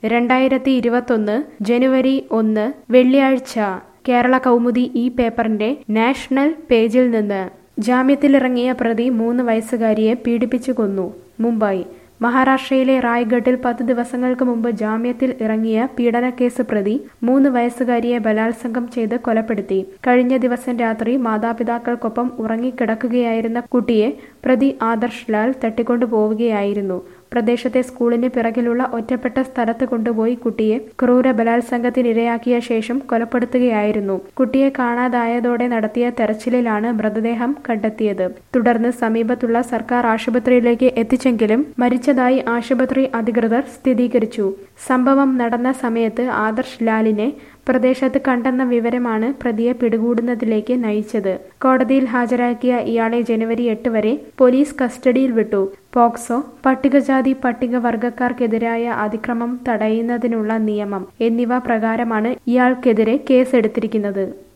രണ്ടായിരത്തി ഇരുപത്തൊന്ന് ജനുവരി ഒന്ന് വെള്ളിയാഴ്ച കേരള കൗമുദി ഈ പേപ്പറിന്റെ നാഷണൽ പേജിൽ നിന്ന് ജാമ്യത്തിലിറങ്ങിയ പ്രതി മൂന്ന് വയസ്സുകാരിയെ പീഡിപ്പിച്ചു കൊന്നു മുംബൈ മഹാരാഷ്ട്രയിലെ റായ്ഗഡിൽ പത്ത് ദിവസങ്ങൾക്ക് മുമ്പ് ജാമ്യത്തിൽ ഇറങ്ങിയ പീഡനക്കേസ് പ്രതി മൂന്ന് വയസ്സുകാരിയെ ബലാത്സംഗം ചെയ്ത് കൊലപ്പെടുത്തി കഴിഞ്ഞ ദിവസം രാത്രി മാതാപിതാക്കൾക്കൊപ്പം ഉറങ്ങിക്കിടക്കുകയായിരുന്ന കുട്ടിയെ പ്രതി ആദർശ് ലാൽ തട്ടിക്കൊണ്ടുപോവുകയായിരുന്നു പ്രദേശത്തെ സ്കൂളിന് പിറകിലുള്ള ഒറ്റപ്പെട്ട സ്ഥലത്ത് കൊണ്ടുപോയി കുട്ടിയെ ക്രൂര ബലാത്സംഗത്തിനിരയാക്കിയ ശേഷം കൊലപ്പെടുത്തുകയായിരുന്നു കുട്ടിയെ കാണാതായതോടെ നടത്തിയ തെരച്ചിലിലാണ് മൃതദേഹം കണ്ടെത്തിയത് തുടർന്ന് സമീപത്തുള്ള സർക്കാർ ആശുപത്രിയിലേക്ക് എത്തിച്ചെങ്കിലും മരിച്ചതായി ആശുപത്രി അധികൃതർ സ്ഥിരീകരിച്ചു സംഭവം നടന്ന സമയത്ത് ആദർശ് ലാലിനെ പ്രദേശത്ത് കണ്ടെന്ന വിവരമാണ് പ്രതിയെ പിടികൂടുന്നതിലേക്ക് നയിച്ചത് കോടതിയിൽ ഹാജരാക്കിയ ഇയാളെ ജനുവരി എട്ട് വരെ പോലീസ് കസ്റ്റഡിയിൽ വിട്ടു പോക്സോ പട്ടികജാതി പട്ടികവർഗക്കാർക്കെതിരായ അതിക്രമം തടയുന്നതിനുള്ള നിയമം എന്നിവ പ്രകാരമാണ് ഇയാൾക്കെതിരെ കേസെടുത്തിരിക്കുന്നത്